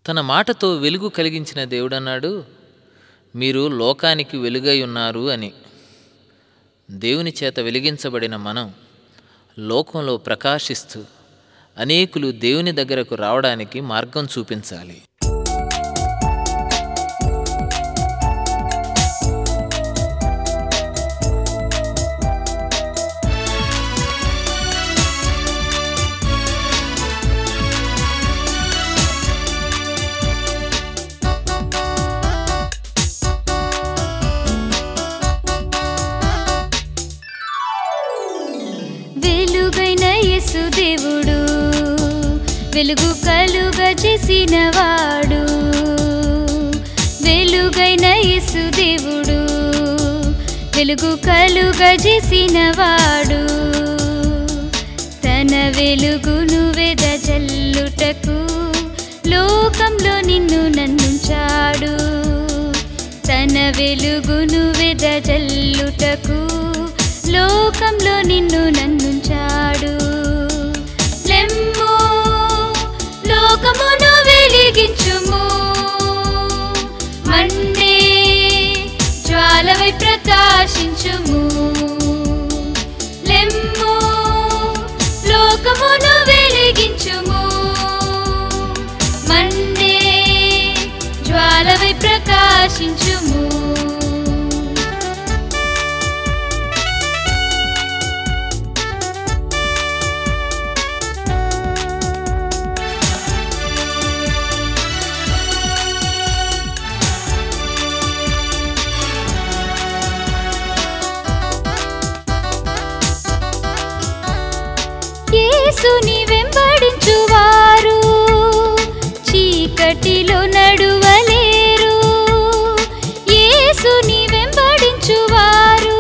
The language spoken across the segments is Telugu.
తన మాటతో వెలుగు కలిగించిన దేవుడన్నాడు మీరు లోకానికి వెలుగై ఉన్నారు అని దేవుని చేత వెలిగించబడిన మనం లోకంలో ప్రకాశిస్తూ అనేకులు దేవుని దగ్గరకు రావడానికి మార్గం చూపించాలి వెలుగైన యేసు దేవుడు వెలుగు కలుగ చేసిన వాడు వెలుగైన యేసు దేవుడు వెలుగు కలుగ చేసిన వాడు తన వెలుగును వెదజల్లుటకు లోకంలో నిన్ను నన్నుంచాడు తన వెలుగును వెదజల్లుటకు లోకంలో నిన్ను నన్నుంచాడు లెమ్ము లోకమును వెలిగించుము మండే జ్వాలవై ప్రకాశించుము లెమ్ము లోకమును వెలిగించుము మండే జ్వాలవై ప్రకాశించుము యేసుని వెంబడించువారు చీకటిలో నడువలేరు యేసుని వెంబడించువారు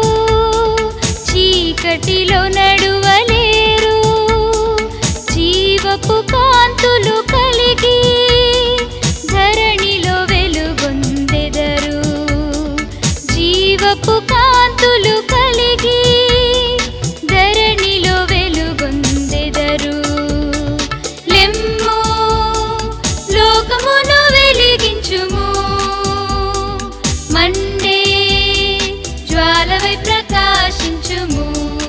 చీకటిలో నడువలేరు జీవపు కాంతులు కలిగి ధరణిలో వెలుగొందెదరు జీవపు కాంతులు కలిగి ధరణిలో వెలుగొందెదరు లెమ్ము లోకమును వెలిగించుము మండే జ్వాలవై ప్రకాశించుము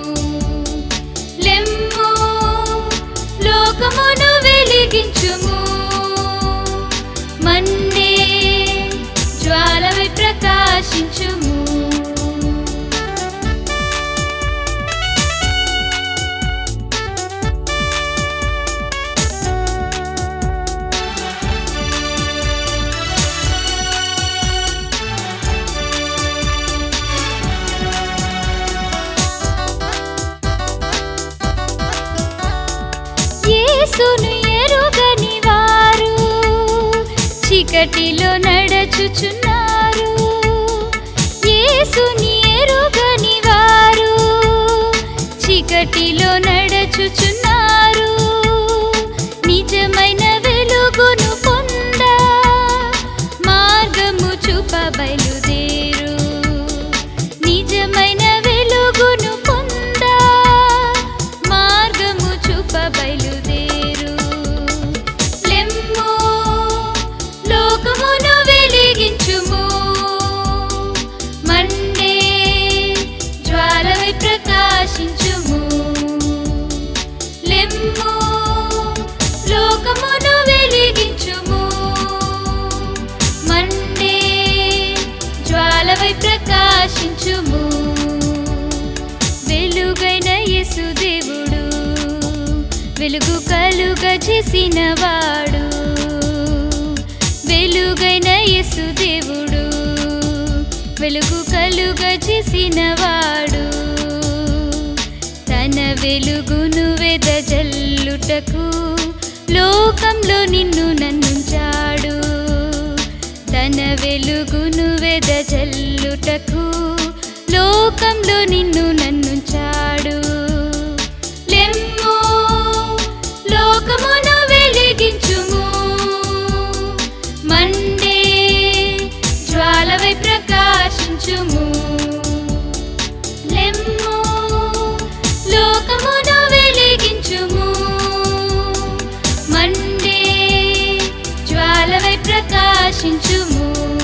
లెమ్ము లోకమును వెలిగించుము మండే జ్వాలవై ప్రకాశించుము యేసును ఎరుగని వారు చీకటిలో నడచుచున్నారు యేసుని ఎరుగని వారు చీకటిలో నడచుచున్నారు నిజమైన వెలుగును పొంద మార్గము చూప బయలుదేరు నిజమైన వెలుగును పొంద మార్గము చూప బయలుదేరు లెమ్ము లోకమును వెలిగించుము మండే జ్వాలవై ప్రకాశించుము లెమ్ము లోకమును వెలిగించుము మండే జ్వాలవై ప్రకాశించుము వెలుగైన యేసు దేవుడు వెలుగు కలుగ చేసిన వాడు వెలుగైన యేసు దేవుడు వెలుగు కలుగ చేసిన వాడు తన వెలుగును వెదజల్లుటకు లోకంలో నిన్ను నన్నుంచాడు తన వెలుగును వెదజల్లుటకు లోకంలో నిన్ను నన్నుంచాడు లెమ్ము లోకమును వెలిగించుము మండే జ్వాలవై ప్రకాశించుము లెమ్ము లోకమును వెలిగించుము మండే జ్వాలవై ప్రకాశించుము